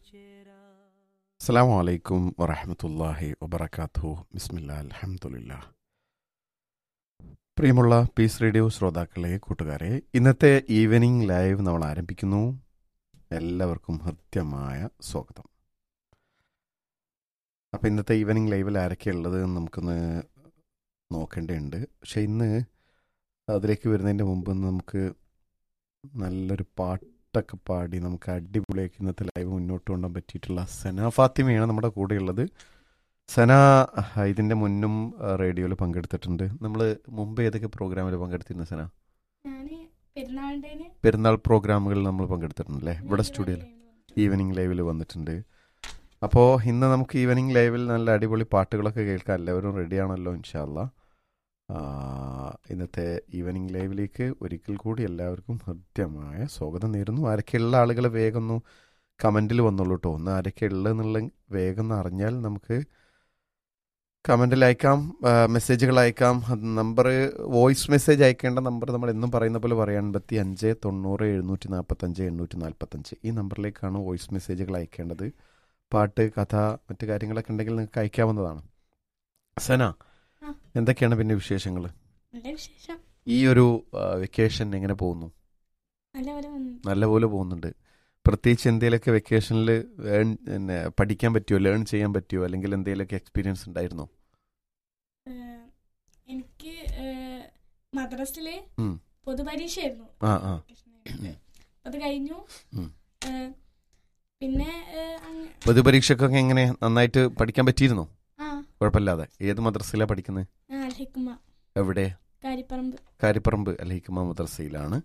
അസ്സാം വലൈക്കും വറഹമത്തല്ലാഹി വബർക്കാത്തു ബിസ്മില്ല അലഹമുല്ല പ്രിയമുള്ള പീസ് റേഡിയോ ശ്രോതാക്കളെ കൂട്ടുകാരെ ഇന്നത്തെ ഈവനിങ് ലൈവ് നമ്മൾ ആരംഭിക്കുന്നു എല്ലാവർക്കും ഹൃദ്യമായ സ്വാഗതം അപ്പം ഇന്നത്തെ ഈവനിങ് ലൈവിൽ ആരൊക്കെയുള്ളത് എന്ന് നമുക്കൊന്ന് നോക്കേണ്ടതുണ്ട് പക്ഷെ ഇന്ന് അതിലേക്ക് വരുന്നതിൻ്റെ മുമ്പ് നമുക്ക് നല്ലൊരു പാട്ടൊക്കെ പാടി നമുക്ക് അടിപൊളിയാക്കി ഇന്നത്തെ ലൈവ് മുന്നോട്ട് കൊണ്ടുപോകാൻ പറ്റിയിട്ടുള്ള സന ഫാത്തിമയാണ് നമ്മുടെ കൂടെയുള്ളത് സന ഇതിൻ്റെ മുന്നും റേഡിയോയിൽ പങ്കെടുത്തിട്ടുണ്ട് നമ്മൾ മുമ്പ് ഏതൊക്കെ പ്രോഗ്രാമിൽ പങ്കെടുത്തിരുന്നു സന ഞാന് പെരുന്നാളിന്റെ പെരുന്നാൾ പ്രോഗ്രാമുകളിൽ നമ്മൾ പങ്കെടുത്തിട്ടുണ്ടല്ലേ ഇവിടെ സ്റ്റുഡിയോയിൽ ഈവനിങ് ലൈവിൽ വന്നിട്ടുണ്ട് അപ്പോൾ ഇന്ന് നമുക്ക് ഈവനിങ് ലൈവിൽ നല്ല അടിപൊളി പാട്ടുകളൊക്കെ കേൾക്കാം എല്ലാവരും റെഡിയാണല്ലോ ഇൻഷാല്ല ഇന്നത്തെ ഈവനിങ് ലൈവിലേക്ക് ഒരിക്കൽ കൂടി എല്ലാവർക്കും ഹൃദ്യമായ സ്വാഗതം നേരുന്നു ആരൊക്കെയുള്ള ആളുകൾ വേഗം ഒന്ന് കമൻറ്റിൽ വന്നോളൂ കേട്ടോ ഒന്ന് ആരൊക്കെ ഉള്ളതെന്നുള്ള വേഗം ഒന്ന് അറിഞ്ഞാൽ നമുക്ക് കമൻറ്റിൽ അയക്കാം മെസ്സേജുകൾ അയക്കാം നമ്പർ വോയിസ് മെസ്സേജ് അയക്കേണ്ട നമ്പർ നമ്മൾ എന്നും പറയുന്ന പോലെ പറയാം എൺപത്തി അഞ്ച് തൊണ്ണൂറ് എഴുന്നൂറ്റി നാൽപ്പത്തഞ്ച് എണ്ണൂറ്റി നാൽപ്പത്തഞ്ച് ഈ നമ്പറിലേക്കാണ് വോയിസ് മെസ്സേജുകൾ അയക്കേണ്ടത് പാട്ട് കഥ മറ്റു കാര്യങ്ങളൊക്കെ ഉണ്ടെങ്കിൽ നിങ്ങൾക്ക് അയക്കാവുന്നതാണ് സന ആ. എന്തൊക്കെയാണ് പിന്നെ വിശേഷങ്ങൾ നല്ല വിശേഷം ഈ ഒരു വെക്കേഷൻ എങ്ങനെ പോകുന്നു നല്ല പോലെ വന്നു നല്ലപോലെ പോകുന്നുണ്ട് പ്രത്യേകിച്ച് എന്തെങ്കിലുമൊക്കെ വെക്കേഷനിൽ പിന്നെ പഠിക്കാൻ പറ്റുമോ ലേൺ ചെയ്യാൻ പറ്റുമോ അല്ലെങ്കിൽ എന്തെങ്കിലുമൊക്കെ എക്സ്പീരിയൻസ് ഉണ്ടായിരുന്നോ ഏഹ്, എനിക്ക് ഏഹ്, മദ്രസില് ഉം. പൊതുപരീക്ഷയായിരുന്നു ആ ആ അത് കഴിഞ്ഞു ഉം. ഏഹ്, പിന്നെ ഏഹ്, അങ്ങ് പൊതുപരീക്ഷക്കൊക്കെ എങ്ങനെ നന്നായിട്ട് പഠിക്കാൻ പറ്റിയിരുന്നോ ആ കുഴപ്പമില്ലാതെ ഏത് മദ്രസയിലാണ് പഠിക്കുന്നത് ആ, അൽ ഹിക്മ എവിടെ കാരിപ്പറമ്പ് കാരിപ്പറമ്പ് അലഹിക്കുമ മദ്രസയിലാണ്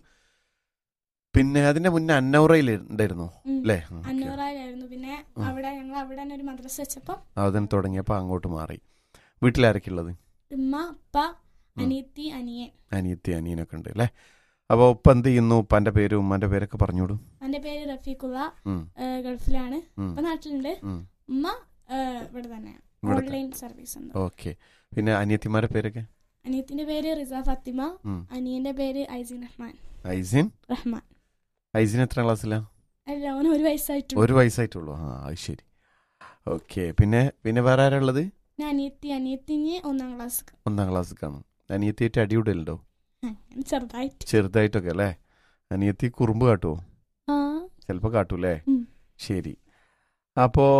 പിന്നെ അതിന്റെ മുന്നേ അന്നൗറയിൽ ഉണ്ടായിരുന്നു ഉം. അല്ലേ അന്നൂറായിരുന്നു പിന്നെ ഉം. അവിടെ ഞങ്ങൾ അവിടെ തന്നെ ഒരു മദ്രസ വെച്ചപ്പോ അതിന് തുടങ്ങിയപ്പോൾ അങ്ങോട്ട് മാറി വീട്ടിലാരൊക്കെ ഉള്ളത് ഉമ്മ ഉപ്പ ഉം. അനിയത്തി അനിയൻ അനിയത്തി അനിയനൊക്കെ ഉണ്ട് അല്ലേ അപ്പോൾ ഉപ്പ എന്ത് ചെയ്യുന്നു ഉപ്പാന്റെ പേര് ഉമ്മാന്റെ പേരൊക്കെ പറഞ്ഞോളൂ എന്റെ പേര് റഫീഖുള്ള ഉം, ഏഹ്, ഗൾഫിലാണ് ഉം, ഇപ്പൊ നാട്ടിലുണ്ട് ഉം. ഉമ്മ ഏഹ്, ഇവിടെ തന്നെ ഇവിടെ ഓൺലൈൻ സർവീസ് ഉണ്ട് ഓക്കെ പിന്നെ അനിയത്തിമാരുടെ പേരൊക്കെ അനിയത്തിന്റെ പേര് റിസ ഫാത്തിമ ഉം. അനിയന്റെ പേര് ഐസിൻ റഹ്മാൻ ഐസിൻ റഹ്മാൻ ഐസിൻ എത്ര ക്ലാസ്സിലാ അല്ല അവന് ഒരു വയസ്സായിട്ടുള്ളൂ ഒരു വയസ്സായിട്ടുള്ളൂ ആ അത് ശരി ഓക്കെ പിന്നെ പിന്നെ വേറെ ആരാ ഉള്ളത് പിന്നെ അനിയത്തി അനിയത്തിഞ്ഞ് ഒന്നാം ക്ലാസ് ഒന്നാം ക്ലാസ് കാണും അനിയത്തിയായിട്ട് അടിയുടലുണ്ടോ ചെറുതായിട്ട് ചെറുതായിട്ടൊക്കെ അല്ലേ അനിയത്തി കുറുമ്പ് കാട്ടുമോ ആ ചിലപ്പോൾ കാട്ടൂലേ ഉം. ശരി അപ്പോൾ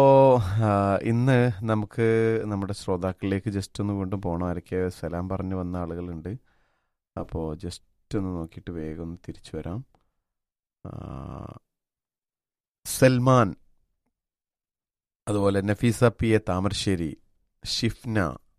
ഇന്ന് നമുക്ക് നമ്മുടെ ശ്രോതാക്കളിലേക്ക് ജസ്റ്റ് ഒന്ന് വീണ്ടും പോകണം ആരൊക്കെ സലാം പറഞ്ഞു വന്ന ആളുകളുണ്ട് അപ്പോൾ ജസ്റ്റ് ഒന്ന് നോക്കിയിട്ട് വേഗം ഒന്ന് തിരിച്ചു വരാം ആ, സൽമാൻ അതുപോലെ നഫീസ പി എ താമരശ്ശേരി ഷിഫ്ന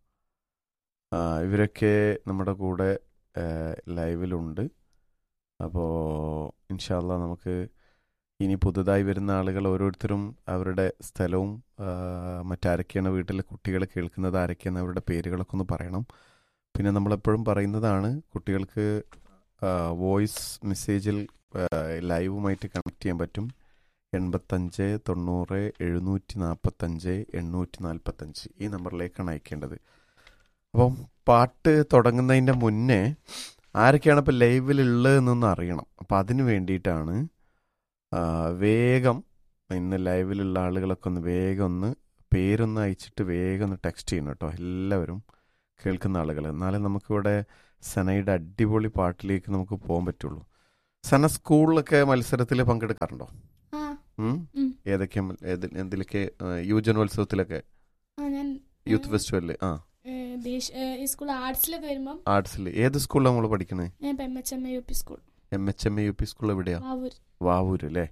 ആ, ഇവരൊക്കെ നമ്മുടെ കൂടെ ആ, ലൈവിലുണ്ട് അപ്പോൾ ഇൻഷാല്ല നമുക്ക് ഇനി പുതുതായി വരുന്ന ആളുകൾ ഓരോരുത്തരും അവരുടെ സ്ഥലവും ആ, മറ്റാരൊക്കെയാണ് വീട്ടിലെ കുട്ടികൾ കേൾക്കുന്നത് ആരൊക്കെയാണ് അവരുടെ പേരുകളൊക്കെ ഒന്ന് പറയണം പിന്നെ നമ്മളെപ്പോഴും പറയുന്നതാണ് കുട്ടികൾക്ക് വോയിസ് മെസ്സേജിൽ ആ, ലൈവുമായിട്ട് കണക്ട് ചെയ്യാൻ പറ്റും എൺപത്തഞ്ച് തൊണ്ണൂറ് എഴുന്നൂറ്റി നാൽപ്പത്തഞ്ച് എണ്ണൂറ്റി നാൽപ്പത്തഞ്ച് ഈ നമ്പറിലേക്കാണ് അയക്കേണ്ടത് അപ്പം പാട്ട് തുടങ്ങുന്നതിൻ്റെ മുന്നേ ആരൊക്കെയാണ് ഇപ്പോൾ ലൈവിലുള്ളതെന്നൊന്ന് അറിയണം അപ്പം അതിന് വേണ്ടിയിട്ടാണ് ആ, വേഗം ഇന്ന് ലൈവിലുള്ള ആളുകളൊക്കെ ഒന്ന് വേഗം ഒന്ന് പേരൊന്ന് അയച്ചിട്ട് വേഗം ഒന്ന് ടെക്സ്റ്റ് ചെയ്യണം കേട്ടോ എല്ലാവരും കേൾക്കുന്ന ആളുകൾ എന്നാലേ നമുക്കിവിടെ സനയുടെ അടിപൊളി പാട്ടിലേക്ക് നമുക്ക് പോകാൻ പറ്റുള്ളൂ സന സ്കൂളിലൊക്കെ മത്സരത്തിൽ പങ്കെടുക്കാറുണ്ടോ ആ ഉം? ഉം. ഏതൊക്കെ മൽ- ഏതി- എന്തിലൊക്കെ ആ, യുവജനോത്സവത്തിലൊക്കെ ആ ഞാൻ യൂത്ത് ഫെസ്റ്റിവലിൽ ആ ഏഹ്, ദേശ- ഏഹ്, ഈ സ്കൂൾ ആർട്സിലൊക്കെ വരുമ്പം ആർട്സിൽ ഏത് സ്കൂളിലാണ് നമ്മൾ പഠിക്കുന്നത് ഞാൻ ഇപ്പം M H M A U P school M H M A U P school എവിടെയാ വാവൂർ വാവൂര് അല്ലേ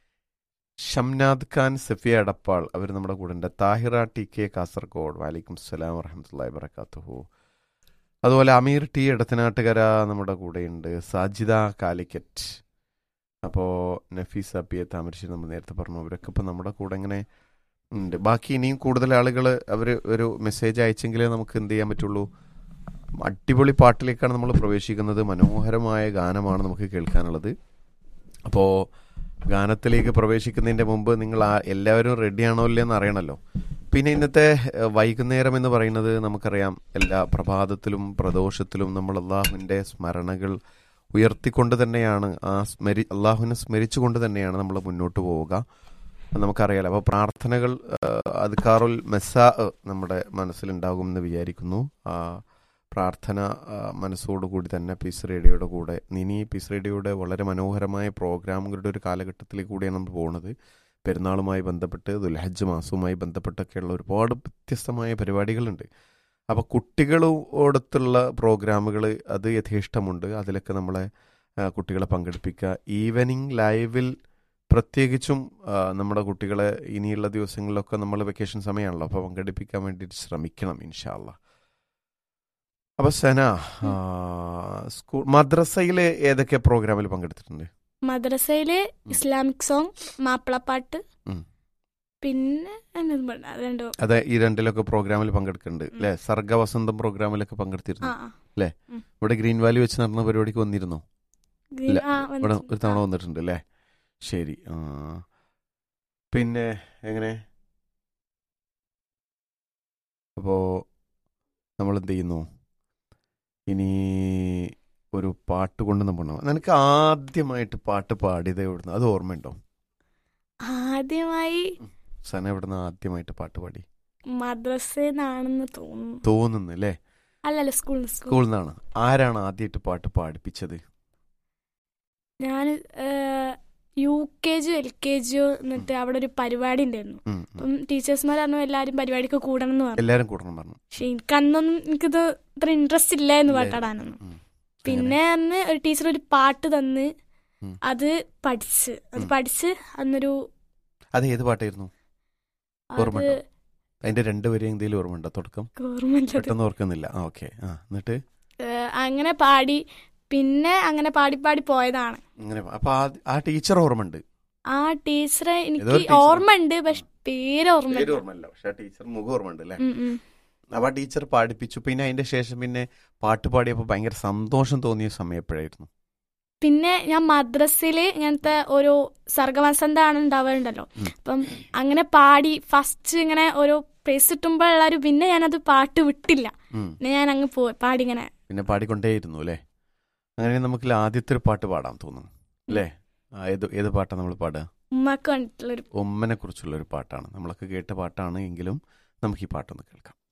ഷംനാദ് ഖാൻ സഫിയ അടപ്പാൾ അവർ നമ്മുടെ കൂടെ ഉണ്ട് താഹിറ ടി കെ കാസർഗോഡ് വാലിക്കും സലാം വറഹമത്തല്ലാ വബർക്കാത്തുഹു അതുപോലെ അമീർ ടി എടത്തനാട്ടുകര നമ്മുടെ കൂടെയുണ്ട് സാജിദ കാലിക്കറ്റ് അപ്പോൾ നഫീസ പി എ താമരശ്ശേരി നമ്മൾ നേരത്തെ പറഞ്ഞു അവരൊക്കെ ഇപ്പം നമ്മുടെ കൂടെ ഇങ്ങനെ ഉണ്ട് ബാക്കി ഇനിയും കൂടുതൽ ആളുകൾ അവർ ഒരു മെസ്സേജ് അയച്ചെങ്കിലേ നമുക്ക് എന്ത് ചെയ്യാൻ പറ്റുള്ളൂ അടിപൊളി പാട്ടിലേക്കാണ് നമ്മൾ പ്രവേശിക്കുന്നത് മനോഹരമായ ഗാനമാണ് നമുക്ക് കേൾക്കാനുള്ളത് അപ്പോൾ ഗാനത്തിലേക്ക് പ്രവേശിക്കുന്നതിൻ്റെ മുമ്പ് നിങ്ങൾ ആ എല്ലാവരും റെഡിയാണോ ഇല്ലേ എന്ന് അറിയണമല്ലോ പിന്നെ ഇന്നത്തെ ഏഹ്, വൈകുന്നേരം എന്ന് പറയുന്നത് നമുക്കറിയാം എല്ലാ പ്രഭാതത്തിലും പ്രദോഷത്തിലും നമ്മൾ അള്ളാഹുവിൻ്റെ സ്മരണകൾ ഉയർത്തിക്കൊണ്ട് തന്നെയാണ് ആ സ്മരി അള്ളാഹുവിനെ സ്മരിച്ചുകൊണ്ട് തന്നെയാണ് നമ്മൾ മുന്നോട്ട് പോവുക നമുക്കറിയാലോ അപ്പോൾ പ്രാർത്ഥനകൾ അദ്കാറുൽ മെസ്സ നമ്മുടെ മനസ്സിലുണ്ടാകുമെന്ന് വിചാരിക്കുന്നു ആ, പ്രാർത്ഥന ആ, മനസ്സോടുകൂടി തന്നെ പീസ് റേഡിയോയുടെ കൂടെ ഇനി പീസ് റേഡിയോയുടെ വളരെ മനോഹരമായ പ്രോഗ്രാമുകളുടെ ഒരു കാലഘട്ടത്തിലേക്ക് കൂടിയാണ് നമ്മൾ പോകുന്നത് പെരുന്നാളുമായി ബന്ധപ്പെട്ട് ദുൽഹജ്ജ് മാസവുമായി ബന്ധപ്പെട്ടൊക്കെയുള്ള ഒരുപാട് വ്യത്യസ്തമായ പരിപാടികളുണ്ട് അപ്പോൾ കുട്ടികളോടത്തുള്ള പ്രോഗ്രാമുകൾ അത് യഥേഷ്ടമുണ്ട് അതിലൊക്കെ നമ്മളെ ആ, കുട്ടികളെ പങ്കെടുപ്പിക്കുക ഈവനിങ് ലൈവിൽ പ്രത്യേകിച്ചും ആ, നമ്മുടെ കുട്ടികളെ ഇനിയുള്ള ദിവസങ്ങളിലൊക്കെ നമ്മൾ വെക്കേഷൻ സമയമാണല്ലോ അപ്പോൾ പങ്കെടുപ്പിക്കാൻ വേണ്ടിയിട്ട് ശ്രമിക്കണം ഇൻഷാല്ല അപ്പൊ സന ആ, സ്കൂൾ മദ്രസയിൽ ഏതൊക്കെ പ്രോഗ്രാമിൽ പങ്കെടുത്തിട്ടുണ്ട് മദ്രസയില് ഇസ്ലാമിക് സോങ് മാപ്പിളപ്പാട്ട് ഉം. പിന്നെ എന്നതും പറഞ്ഞ അത് രണ്ടോ അതെ ഈ രണ്ടിലൊക്കെ പ്രോഗ്രാമിൽ പങ്കെടുക്കുന്നുണ്ട് അല്ലെ സർഗവസന്തം പ്രോഗ്രാമിലൊക്കെ ആ പങ്കെടുത്തിരുന്നു ആ ഇവിടെ ഗ്രീൻ വാലി വെച്ച് നടന്ന പരിപാടിക്ക് വന്നിരുന്നോ ഗ്രീൻ- ഇല്ല, ആ, ഇവിടെ വന്നിട്ടുണ്ട്. ഒരു തവണ ആ. വന്നിട്ടുണ്ട് അല്ലേ ശരി ആ പിന്നെ എങ്ങനെ അപ്പോ നമ്മൾ എന്ത് ചെയ്യുന്നു ഇനി ഒരു പാട്ട് കൊണ്ട് നമ്മൾ നിനക്ക് ആദ്യമായിട്ട് പാട്ട് പാടിയത് എവിടുന്ന് അത് ഓർമ്മയുണ്ടോ ആദ്യമായി സന എവിടുന്ന് ആദ്യമായിട്ട് പാട്ട് പാടി മദ്രസന്നാണെന്ന് തോന്നുന്നു തോന്നുന്നു അല്ലേ അല്ലല്ല സ്കൂളിൽ സ്കൂൾ സ്കൂളിൽ നിന്നാണ് ആരാണ് ആദ്യമായിട്ട് പാട്ട് പാടിപ്പിച്ചത് ഞാൻ U K G L K G എന്നിട്ട് അവിടെ ഒരു പരിപാടി ഉണ്ടായിരുന്നു ഉം, ഉം. അപ്പം ടീച്ചേഴ്സ്മാർ പറഞ്ഞു എല്ലാവരും പരിപാടിക്ക് കൂടണം എന്ന് പറഞ്ഞു എല്ലാരും കൂടണം പറഞ്ഞു പക്ഷെ എനിക്കന്നൊന്നും എനിക്കിത് അത്ര ഇൻട്രസ്റ്റ് ഇല്ലായിരുന്നു ഇല്ലായിരുന്നു. പാട്ടാടാനൊന്നും ഉം. പിന്നെ അന്ന് ഒരു ടീച്ചർ ഒരു പാട്ട് തന്ന് ഉം. അത് പഠിച്ച് അത് ഉം. പഠിച്ച് അന്നൊരു അത് ഏത് പാട്ടായിരുന്നു അത് ഓർമ്മയുണ്ടോ? അതിന്റെ രണ്ടുപേരെയും എന്തെങ്കിലും ഓർമ്മയുണ്ടോ തുടക്കം ഓർമ്മയില്ലത് പെട്ടെന്ന് ഓർക്കുന്നില്ല ആ ഓക്കെ ആ എന്നിട്ട് ഏഹ് അങ്ങനെ പാടി പിന്നെ അങ്ങനെ പാടി പാടി പോയതാണ് അങ്ങനെ അപ്പൊ ആ- ആ ടീച്ചർ ഓർമ്മയുണ്ട് ആ ടീച്ചറെ ഏതോ എനിക്ക് ഒരു ടീച്ചർ. ഓർമ്മയുണ്ട് പക്ഷെ പേര് ഓർമ്മ പേര് ഓർമ്മയില്ല പക്ഷെ ആ ടീച്ചർ മുഖം ഓർമ്മയുണ്ട് അല്ലേ ഉം, ഉം. അപ്പൊ ആ ടീച്ചർ പാടിപ്പിച്ചു പിന്നെ അതിന്റെ ശേഷം പിന്നെ പാട്ട് പാടിയപ്പോ ഭയങ്കര സന്തോഷം തോന്നിയ സമയം എപ്പോഴായിരുന്നു പിന്നെ ഞാൻ മദ്രസയില് ഇങ്ങനത്തെ ഒരു സർഗവസന്താണ് ഉണ്ടാവാറുണ്ടല്ലോ ഉം. അപ്പം അങ്ങനെ പാടി ഫസ്റ്റ് ഇങ്ങനെ ഓരോ പ്രൈസ് കിട്ടുമ്പോഴുള്ളൊരു പിന്നെ ഞാനത് പാട്ട് വിട്ടില്ല ഉം. പിന്നെ ഞാൻ അങ്ങ് പോയി പാടി ഇങ്ങനെ പിന്നെ പാടിക്കൊണ്ടേയിരുന്നു അല്ലേ അങ്ങനെ നമുക്ക് ആദ്യത്തെ ഒരു പാട്ട് പാടാൻ തോന്നുന്നു അല്ലേ ആ, ഏത് ഏത് പാട്ടാണ് നമ്മൾ പാടുക ഉമ്മക്ക് വേണ്ടിയിട്ടുള്ളൊരു ഉമ്മനെ കുറിച്ചുള്ള ഒരു പാട്ടാണ് നമ്മളൊക്കെ കേട്ട പാട്ടാണ് എങ്കിലും നമുക്ക് ഈ പാട്ടൊന്ന് കേൾക്കാം